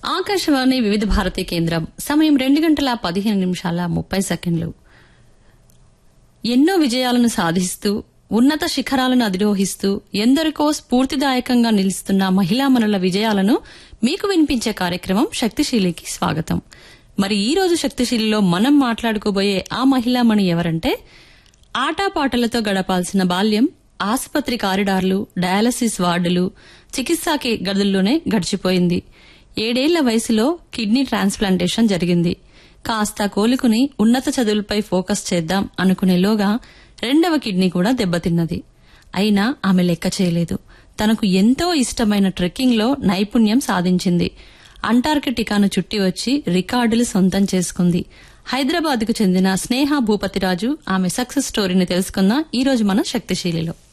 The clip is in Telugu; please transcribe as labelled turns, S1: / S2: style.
S1: ఆకాశవాణి వివిధ భారతి కేంద్రం సమయం రెండు గంటల పదిహేను నిమిషాల ముప్పై సెకండ్లు ఎన్నో విజయాలను సాధిస్తూ ఉన్నత శిఖరాలను అధిరోహిస్తూ ఎందరికో స్ఫూర్తిదాయకంగా నిలుస్తున్న మహిళామణుల విజయాలను మీకు వినిపించే కార్యక్రమం శక్తిశీలికి స్వాగతం మరి ఈ రోజు శక్తిశీలిలో మనం మాట్లాడుకోబోయే ఆ మహిళామణి ఎవరంటే ఆటాపాటలతో గడపాల్సిన బాల్యం ఆసుపత్రి కారిడార్లు డయాలసిస్ వార్డులు చికిత్సా కే- గదుల్లోనే గడిచిపోయింది ఏడేళ్ల వయసులో కిడ్నీ ట్రాన్స్ప్లాంటేషన్ జరిగింది కాస్త కోలుకుని ఉన్నత చదువులపై ఫోకస్ చేద్దాం అనుకునేలోగా రెండవ కిడ్నీ కూడా దెబ్బతిన్నది అయినా ఆమె లెక్క చేయలేదు తనకు ఎంతో ఇష్టమైన ట్రెక్కింగ్ లో నైపుణ్యం సాధించింది అంటార్కిటికాను చుట్టి వచ్చి రికార్డులు సొంతం చేసుకుంది హైదరాబాద్ కు చెందిన స్నేహ భూపతిరాజు ఆమె సక్సెస్ స్టోరీని తెలుసుకుందాం ఈ రోజు మన శక్తిశీలిలో